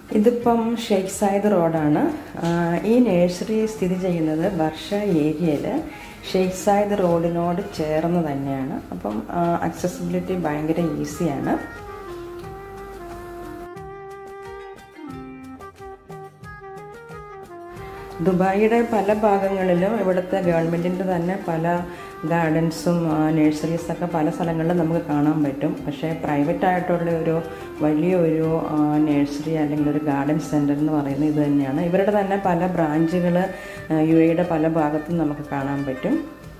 ഇതിപ്പം Sheikh Zayed റോഡാണ് ആ, ഈ നഴ്സറി സ്ഥിതി ചെയ്യുന്നത് വർഷ ഏരിയയിൽ ഷെയ്ഖ് സായിദ് റോഡിനോട് ചേർന്ന് തന്നെയാണ് അപ്പം അക്സസിബിലിറ്റി ഭയങ്കര ഈസിയാണ് ദുബായിയുടെ പല ഭാഗങ്ങളിലും ഇവിടുത്തെ ഗവൺമെൻറ്റിൻ്റെ തന്നെ പല ഗാർഡൻസും നഴ്സറീസൊക്കെ പല സ്ഥലങ്ങളിലും നമുക്ക് കാണാൻ പറ്റും പക്ഷേ പ്രൈവറ്റ് ആയിട്ടുള്ള ഒരു വലിയൊരു നഴ്സറി അല്ലെങ്കിൽ ഒരു ഗാർഡൻ സെൻറ്റർ എന്ന് പറയുന്നത് ഇത് തന്നെയാണ് ഇവരുടെ തന്നെ പല ബ്രാഞ്ചുകൾ യു എയുടെ പല ഭാഗത്തും നമുക്ക് കാണാൻ പറ്റും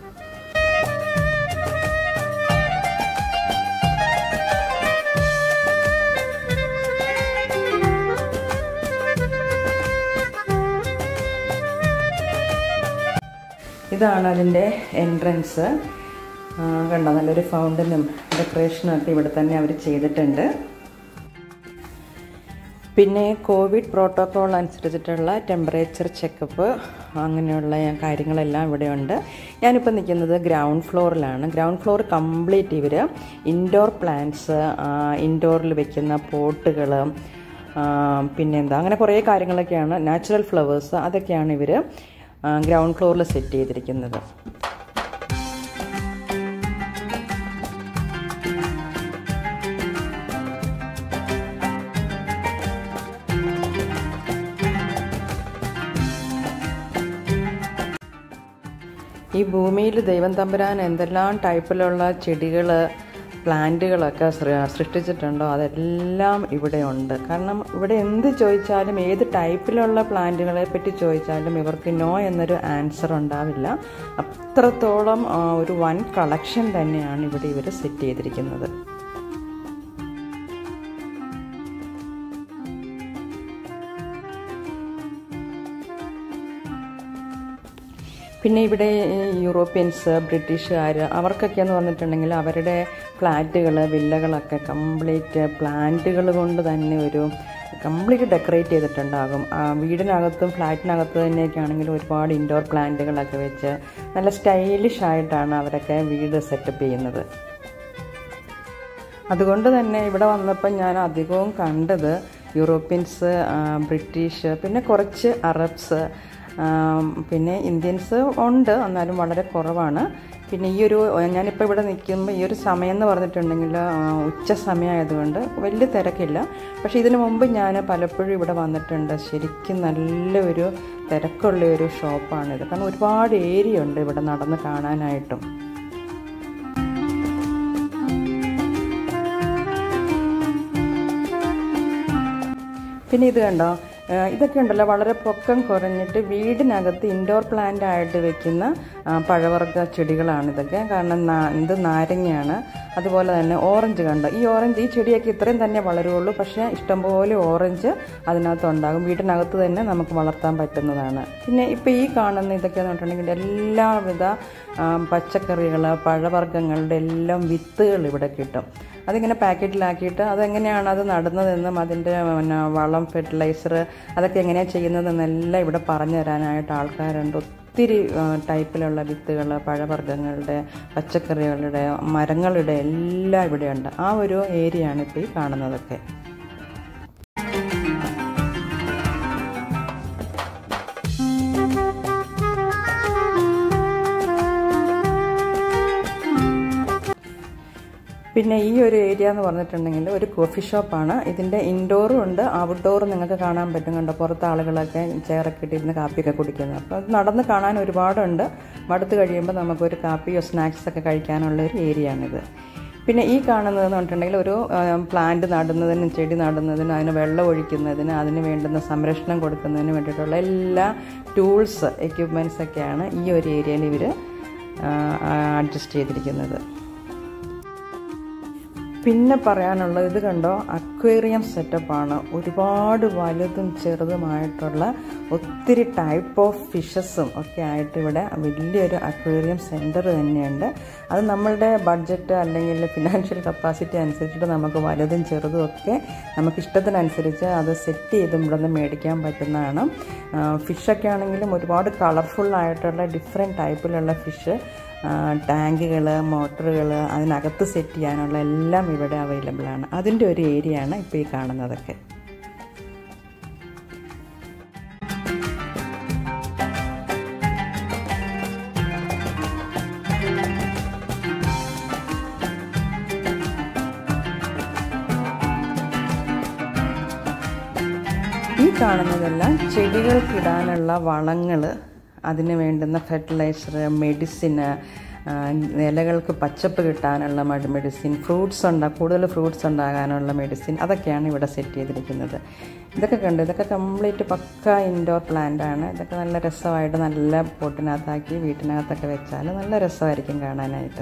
ഇതാണ് അതിൻ്റെ എൻട്രൻസ് കണ്ടോ നല്ലൊരു ഫൗണ്ടനും ഡെക്കറേഷനും ഒക്കെ ഇവിടെ തന്നെ അവർ ചെയ്തിട്ടുണ്ട് പിന്നെ കോവിഡ് പ്രോട്ടോക്കോൾ അനുസരിച്ചിട്ടുള്ള ടെമ്പറേച്ചർ ചെക്കപ്പ് അങ്ങനെയുള്ള കാര്യങ്ങളെല്ലാം ഇവിടെയുണ്ട് ഞാനിപ്പോൾ നിൽക്കുന്നത് ഗ്രൗണ്ട് ഫ്ലോറിലാണ് ഗ്രൗണ്ട് ഫ്ലോർ കംപ്ലീറ്റ് ഇവർ ഇൻഡോർ പ്ലാന്റ്സ് ഇൻഡോറിൽ വെക്കുന്ന പോട്ടുകൾ പിന്നെന്താ അങ്ങനെ കുറേ കാര്യങ്ങളൊക്കെയാണ് നാച്ചുറൽ ഫ്ലവേഴ്സ് അതൊക്കെയാണ് ഇവർ ഗ്രൗണ്ട് ഫ്ലോറിൽ സെറ്റ് ചെയ്തിരിക്കുന്നത് ഈ ഭൂമിയിൽ ദൈവം തമ്പുരാൻ എന്തെല്ലാം ടൈപ്പിലുള്ള ചെടികൾ പ്ലാന്റുകളൊക്കെ സൃഷ്ടിച്ചിട്ടുണ്ടോ അതെല്ലാം ഇവിടെ ഉണ്ട് കാരണം ഇവിടെ എന്ത് ചോദിച്ചാലും ഏത് ടൈപ്പിലുള്ള പ്ലാന്റുകളെ പറ്റി ചോദിച്ചാലും ഇവർക്ക് നോ എന്നൊരു ആൻസർ ഉണ്ടാവില്ല അത്രത്തോളം ഒരു വൻ കളക്ഷൻ തന്നെയാണ് ഇവിടെ ഇവർ സെറ്റ് ചെയ്തിരിക്കുന്നത് പിന്നെ ഇവിടെ യൂറോപ്യൻസ് ബ്രിട്ടീഷുകാർ അവർക്കൊക്കെ എന്ന് പറഞ്ഞിട്ടുണ്ടെങ്കിൽ അവരുടെ ഫ്ലാറ്റുകൾ വില്ലകളൊക്കെ കംപ്ലീറ്റ് പ്ലാന്റുകൾ കൊണ്ട് തന്നെ ഒരു കംപ്ലീറ്റ് ഡെക്കറേറ്റ് ചെയ്തിട്ടുണ്ടാകും വീടിനകത്തും ഫ്ലാറ്റിനകത്ത് തന്നെയൊക്കെ ആണെങ്കിലും ഒരുപാട് ഇൻഡോർ പ്ലാന്റുകളൊക്കെ വെച്ച് നല്ല സ്റ്റൈലിഷ് ആയിട്ടാണ് അവരൊക്കെ വീട് സെറ്റപ്പ് ചെയ്യുന്നത് അതുകൊണ്ട് തന്നെ ഇവിടെ വന്നപ്പോൾ ഞാൻ അധികവും കണ്ടത് യൂറോപ്യൻസ് ബ്രിട്ടീഷ് പിന്നെ കുറച്ച് അറബ്സ് പിന്നെ ഇന്ത്യൻസ് ഉണ്ട് എന്നാലും വളരെ കുറവാണ് പിന്നെ ഈ ഒരു ഞാനിപ്പോൾ ഇവിടെ നിൽക്കുമ്പോൾ ഈ ഒരു സമയം എന്ന് പറഞ്ഞിട്ടുണ്ടെങ്കിൽ ഉച്ച സമയമായതുകൊണ്ട് വലിയ തിരക്കില്ല പക്ഷേ ഇതിനു മുമ്പ് ഞാൻ പലപ്പോഴും ഇവിടെ വന്നിട്ടുണ്ട് ശരിക്കും നല്ലൊരു തിരക്കുള്ള ഒരു ഷോപ്പാണിത് കാരണം ഒരുപാട് ഏരിയ ഉണ്ട് ഇവിടെ നടന്ന് കാണാനായിട്ടും പിന്നെ ഇത് കണ്ടോ ഇതൊക്കെ ഉണ്ടല്ലോ വളരെ പൊക്കം കുറഞ്ഞിട്ട് വീടിനകത്ത് ഇൻഡോർ പ്ലാന്റ് ആയിട്ട് വെക്കുന്ന പഴവർഗ്ഗ ചെടികളാണ് ഇതൊക്കെ കാരണം ഇത് നാരങ്ങയാണ് അതുപോലെ തന്നെ ഓറഞ്ച് കണ്ടോ ഈ ഓറഞ്ച് ഈ ചെടിയൊക്കെ ഇത്രയും തന്നെ വളരുള്ളൂ പക്ഷേ ഇഷ്ടംപോലെ ഓറഞ്ച് അതിനകത്ത് ഉണ്ടാകും വീടിനകത്ത് തന്നെ നമുക്ക് വളർത്താൻ പറ്റുന്നതാണ് പിന്നെ ഇപ്പോൾ ഈ കാണുന്ന ഇതൊക്കെ എന്ന് പറഞ്ഞിട്ടുണ്ടെങ്കിൽ എല്ലാവിധ പച്ചക്കറികൾ പഴവർഗ്ഗങ്ങളുടെ എല്ലാം വിത്തുകൾ ഇവിടെ കിട്ടും അതിങ്ങനെ പാക്കറ്റിലാക്കിയിട്ട് അതെങ്ങനെയാണ് അത് നടുന്നതെന്നും അതിൻ്റെ പിന്നെ വളം ഫെർട്ടിലൈസർ അതൊക്കെ എങ്ങനെയാണ് ചെയ്യുന്നതെന്നെല്ലാം ഇവിടെ പറഞ്ഞു തരാനായിട്ട് ആൾക്കാരുണ്ട് ഒത്തിരി ടൈപ്പിലുള്ള വിത്തുകൾ പഴവർഗ്ഗങ്ങളുടെ പച്ചക്കറികളുടെ മരങ്ങളുടെ എല്ലാം ഇവിടെയുണ്ട് ആ ഒരു ഏരിയ ആണ് ഇപ്പോൾ ഈ കാണുന്നതൊക്കെ പിന്നെ ഈ ഒരു ഏരിയ എന്ന് പറഞ്ഞിട്ടുണ്ടെങ്കിൽ ഒരു കോഫി ഷോപ്പാണ് ഇതിൻ്റെ ഇൻഡോറും ഉണ്ട് ഔട്ട്ഡോറും നിങ്ങൾക്ക് കാണാൻ പറ്റും കണ്ടോ പുറത്ത് ആളുകളൊക്കെ ചെയറൊക്കെ ഇട്ടിരുന്ന് കാപ്പിയൊക്കെ കുടിക്കുന്നത് അപ്പോൾ അത് നടന്ന് കാണാൻ ഒരുപാടുണ്ട് മടുത്ത് കഴിയുമ്പോൾ നമുക്കൊരു കാപ്പിയോ സ്നാക്സ് ഒക്കെ കഴിക്കാനുള്ള ഒരു ഏരിയ ആണിത് പിന്നെ ഈ കാണുന്നതെന്ന് പറഞ്ഞിട്ടുണ്ടെങ്കിൽ ഒരു പ്ലാന്റ് നടുന്നതിനും ചെടി നടുന്നതിനും അതിന് വെള്ളം ഒഴിക്കുന്നതിന് അതിന് വേണ്ടുന്ന സംരക്ഷണം കൊടുക്കുന്നതിന് വേണ്ടിയിട്ടുള്ള എല്ലാ ടൂൾസ് എക്യുപ്മെൻറ്റ്സ് ഒക്കെയാണ് ഈ ഒരു ഏരിയയിൽ ഇവർ അഡ്ജസ്റ്റ് ചെയ്തിരിക്കുന്നത് പിന്നെ പറയാനുള്ളത് ഇത് കണ്ടോ അക്വേറിയം സെറ്റപ്പാണ് ഒരുപാട് വലുതും ചെറുതുമായിട്ടുള്ള ഒത്തിരി ടൈപ്പ് ഓഫ് ഫിഷസും ഒക്കെ ആയിട്ട് ഇവിടെ വലിയൊരു അക്വേറിയം സെൻറ്റർ തന്നെയുണ്ട് അത് നമ്മളുടെ ബഡ്ജറ്റ് അല്ലെങ്കിൽ ഫിനാൻഷ്യൽ കപ്പാസിറ്റി അനുസരിച്ചിട്ട് നമുക്ക് വലുതും ചെറുതും ഒക്കെ നമുക്ക് ഇഷ്ടത്തിനനുസരിച്ച് അത് സെറ്റ് ചെയ്ത് ഇവിടെ നിന്ന് മേടിക്കാൻ പറ്റുന്നതാണ് ഫിഷൊക്കെ ആണെങ്കിലും ഒരുപാട് കളർഫുൾ ആയിട്ടുള്ള ഡിഫറെൻറ്റ് ടൈപ്പിലുള്ള ഫിഷ് ടാങ്കുകൾ മോട്ടറുകൾ അതിനകത്ത് സെറ്റ് ചെയ്യാനുള്ള എല്ലാം ഇവിടെ അവൈലബിൾ ആണ് അതിൻ്റെ ഒരു ഏരിയ ആണ് ഇപ്പോൾ ഈ കാണുന്നതൊക്കെ ഈ കാണുന്നതെല്ലാം ചെടികൾക്കിടാനുള്ള വളങ്ങൾ അതിന് വേണ്ടുന്ന ഫെർട്ടിലൈസർ മെഡിസിന് ഇലകൾക്ക് പച്ചപ്പ് കിട്ടാനുള്ള മെഡിസിൻ ഫ്രൂട്ട്സ് ഉണ്ടാ കൂടുതൽ ഫ്രൂട്ട്സ് ഉണ്ടാകാനുള്ള മെഡിസിൻ അതൊക്കെയാണ് ഇവിടെ സെറ്റ് ചെയ്തിരിക്കുന്നത് ഇതൊക്കെ കണ്ടു ഇതൊക്കെ കംപ്ലീറ്റ് പക്ക ഇൻഡോർ പ്ലാന്റ് ആണ് ഇതൊക്കെ നല്ല രസമായിട്ട് നല്ല പോട്ടിനകത്താക്കി വീട്ടിനകത്തൊക്കെ വെച്ചാൽ നല്ല രസമായിരിക്കും കാണാനായിട്ട്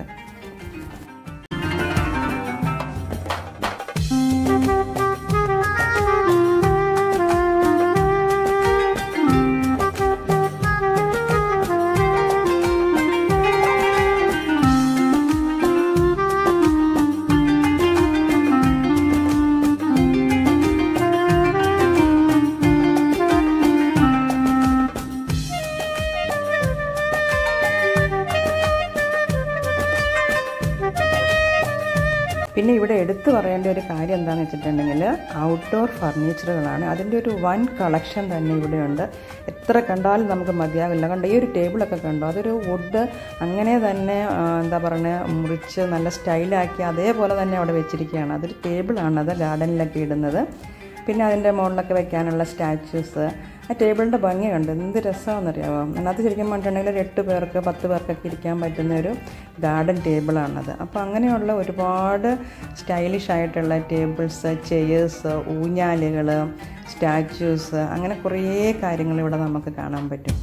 പിന്നെ ഇവിടെ എടുത്തു പറയേണ്ട ഒരു കാര്യം എന്താണെന്ന് വെച്ചിട്ടുണ്ടെങ്കിൽ ഔട്ട്ഡോർ ഫർണിച്ചറുകളാണ് അതിൻ്റെ ഒരു വൻ കളക്ഷൻ തന്നെ ഇവിടെയുണ്ട് എത്ര കണ്ടാലും നമുക്ക് മതിയാവില്ല കണ്ടോ ഈ ഒരു ടേബിളൊക്കെ കണ്ടോ അതൊരു വുഡ് അങ്ങനെ തന്നെ എന്താ പറയുക മുറിച്ച് നല്ല സ്റ്റൈലാക്കി അതേപോലെ തന്നെ അവിടെ വെച്ചിരിക്കുകയാണ് അതൊരു ടേബിളാണ് അത് ഗാർഡനിലൊക്കെ ഇടുന്നത് പിന്നെ അതിൻ്റെ മുകളിലൊക്കെ വെക്കാനുള്ള സ്റ്റാച്യൂസ് ആ ടേബിളിൻ്റെ ഭംഗി കണ്ട് എന്ത് രസമാണെന്നറിയാമോ അതിനകത്ത് ശരിക്കും പറഞ്ഞിട്ടുണ്ടെങ്കിൽ ഒരു എട്ട് പേർക്ക് പത്ത് പേർക്കൊക്കെ ഇരിക്കാൻ പറ്റുന്ന ഒരു ഗാർഡൻ ടേബിളാണത് അപ്പോൾ അങ്ങനെയുള്ള ഒരുപാട് സ്റ്റൈലിഷ് ആയിട്ടുള്ള ടേബിൾസ് ചെയേഴ്സ് ഊഞ്ഞാലുകൾ സ്റ്റാച്യൂസ് അങ്ങനെ കുറേ കാര്യങ്ങൾ ഇവിടെ നമുക്ക് കാണാൻ പറ്റും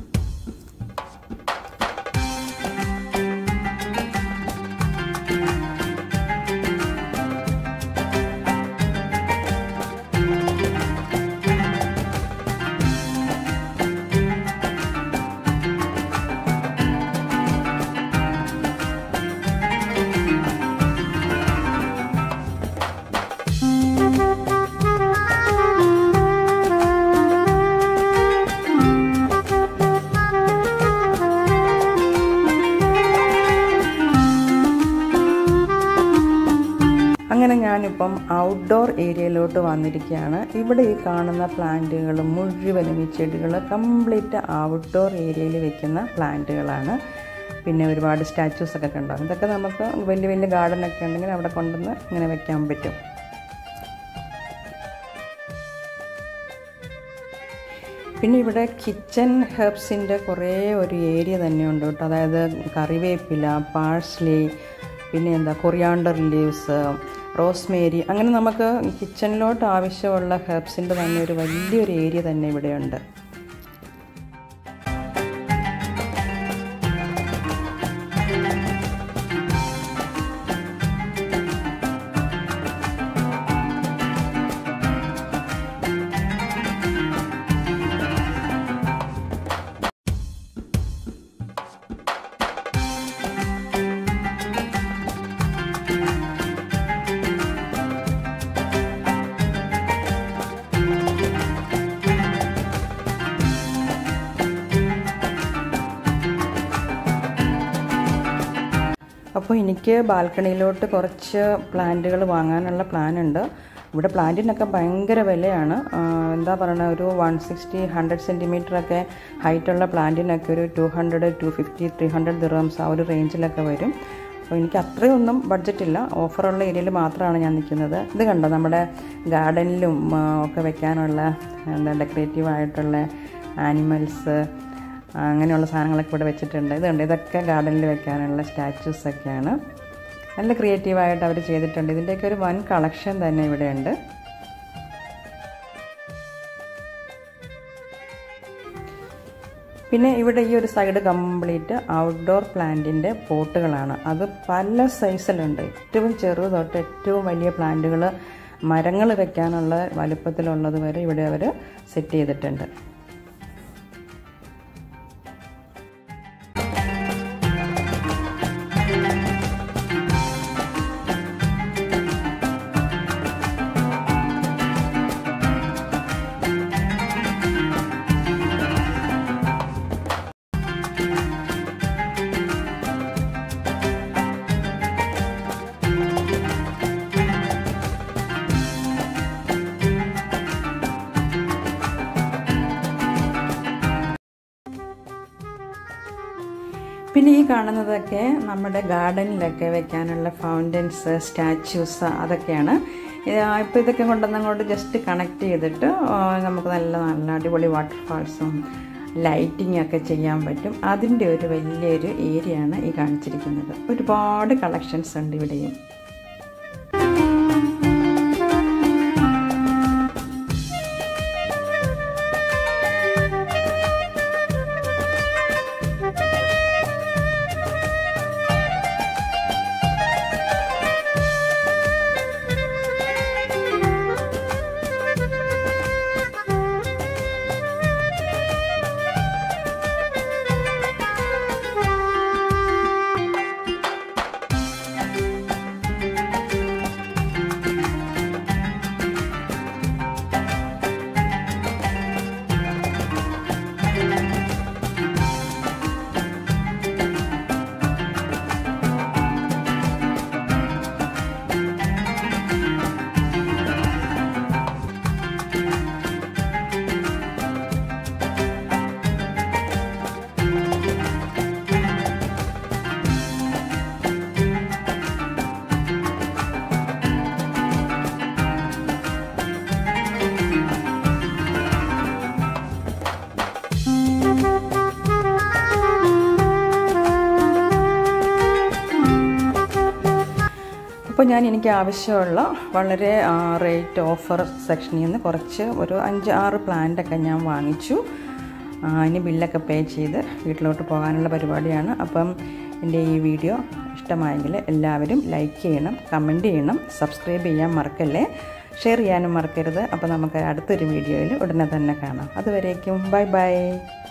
അങ്ങനെ ഞാനിപ്പം ഔട്ട്ഡോർ ഏരിയയിലോട്ട് വന്നിരിക്കുകയാണ് ഇവിടെ ഈ കാണുന്ന പ്ലാന്റുകൾ മുഴുവനും ഈ ചെടികൾ കംപ്ലീറ്റ് ഔട്ട്ഡോർ ഏരിയയിൽ വെക്കുന്ന പ്ലാന്റുകളാണ് പിന്നെ ഒരുപാട് സ്റ്റാച്യൂസ് ഒക്കെ കണ്ടോ ഇതൊക്കെ നമുക്ക് വലിയ വലിയ ഗാർഡനൊക്കെ ഉണ്ടെങ്കിൽ അവിടെ കൊണ്ടുവന്ന് ഇങ്ങനെ വെക്കാൻ പറ്റും പിന്നെ ഇവിടെ കിച്ചൺ ഹെർബ്സിൻ്റെ കുറേ ഒരു ഏരിയ തന്നെയുണ്ട് കേട്ടോ അതായത് കറിവേപ്പില പാഴ്സ്ലി പിന്നെ എന്താ കൊറിയാണ്ടർ ലീവ്സ് റോസ്മേരി അങ്ങനെ നമുക്ക് കിച്ചണിലോട്ട് ആവശ്യമുള്ള ഹെർബ്സിൻ്റെ തന്നെ ഒരു വലിയൊരു ഏരിയ തന്നെ ഇവിടെയുണ്ട് അപ്പോൾ എനിക്ക് ബാൽക്കണിയിലോട്ട് കുറച്ച് പ്ലാന്റുകൾ വാങ്ങാനുള്ള പ്ലാനുണ്ട് ഇവിടെ പ്ലാന്റിനൊക്കെ ഭയങ്കര വിലയാണ് എന്താ പറയുക ഒരു വൺ സിക്സ്റ്റി ഹൺഡ്രഡ് സെൻറ്റിമീറ്ററൊക്കെ ഹൈറ്റുള്ള പ്ലാന്റിനൊക്കെ ഒരു two hundred two fifty three hundred dirhams ആ ഒരു റേഞ്ചിലൊക്കെ വരും അപ്പോൾ എനിക്ക് അത്രയൊന്നും ബഡ്ജറ്റില്ല ഓഫറുള്ള ഏരിയയിൽ മാത്രമാണ് ഞാൻ നിൽക്കുന്നത് ഇത് കണ്ടോ നമ്മുടെ ഗാർഡനിലും ഒക്കെ വെക്കാനുള്ള എന്താ ഡെക്കറേറ്റീവ് ആയിട്ടുള്ള ആനിമൽസ് അങ്ങനെയുള്ള സാധനങ്ങളൊക്കെ ഇവിടെ വെച്ചിട്ടുണ്ട് ഇതുണ്ട് ഇതൊക്കെ ഗാർഡനിൽ വെക്കാനുള്ള സ്റ്റാച്യൂസ് ഒക്കെയാണ് നല്ല ക്രിയേറ്റീവായിട്ട് അവർ ചെയ്തിട്ടുണ്ട് ഇതിൻ്റെയൊക്കെ ഒരു വൻ കളക്ഷൻ തന്നെ ഇവിടെയുണ്ട് പിന്നെ ഇവിടെ ഈ ഒരു സൈഡ് കംപ്ലീറ്റ് ഔട്ട്ഡോർ പ്ലാന്റിൻ്റെ പോട്ടുകളാണ് അത് പല സൈസിലുണ്ട് ഏറ്റവും ചെറു തൊട്ട് ഏറ്റവും വലിയ പ്ലാന്റുകൾ മരങ്ങൾ വെക്കാനുള്ള വലുപ്പത്തിലുള്ളത് വരെ ഇവിടെ അവർ സെറ്റ് ചെയ്തിട്ടുണ്ട് പിന്നെ ഈ കാണുന്നതൊക്കെ നമ്മുടെ ഗാർഡനിലൊക്കെ വെക്കാനുള്ള ഫൗണ്ടൻസ് സ്റ്റാച്യൂസ് അതൊക്കെയാണ് ഇപ്പോൾ ഇതൊക്കെ കൊണ്ടുവന്നങ്ങോട്ട് ജസ്റ്റ് കണക്ട് ചെയ്തിട്ട് ആ, നമുക്ക് നല്ല നല്ല അടിപൊളി വാട്ടർഫാൾസും ലൈറ്റിംഗ് ഒക്കെ ചെയ്യാൻ പറ്റും അതിൻ്റെ ഒരു വലിയൊരു ഏരിയയാണ് ഈ കാണിച്ചിരിക്കുന്നത് ഒരുപാട് കളക്ഷൻസ് ഉണ്ട് ഇവിടെയും അപ്പോൾ ഞാൻ എനിക്ക് ആവശ്യമുള്ള വളരെ റേറ്റ് ഓഫർ സെക്ഷനിൽ നിന്ന് കുറച്ച് ഒരു അഞ്ച് ആറ് പ്ലാന്റൊക്കെ ഞാൻ വാങ്ങിച്ചു ആ, ഇനി ബില്ലൊക്കെ പേ ചെയ്ത് വീട്ടിലോട്ട് പോകാനുള്ള പരിപാടിയാണ് അപ്പം എൻ്റെ ഈ വീഡിയോ ഇഷ്ടമായെങ്കിൽ എല്ലാവരും ലൈക്ക് ചെയ്യണം കമൻറ്റ് ചെയ്യണം സബ്സ്ക്രൈബ് ചെയ്യാൻ മറക്കല്ലേ ഷെയർ ചെയ്യാനും മറക്കരുത് അപ്പോൾ നമുക്ക് അടുത്തൊരു വീഡിയോയിൽ ഉടനെ തന്നെ കാണാം അതുവരേക്കും ബൈ ബൈ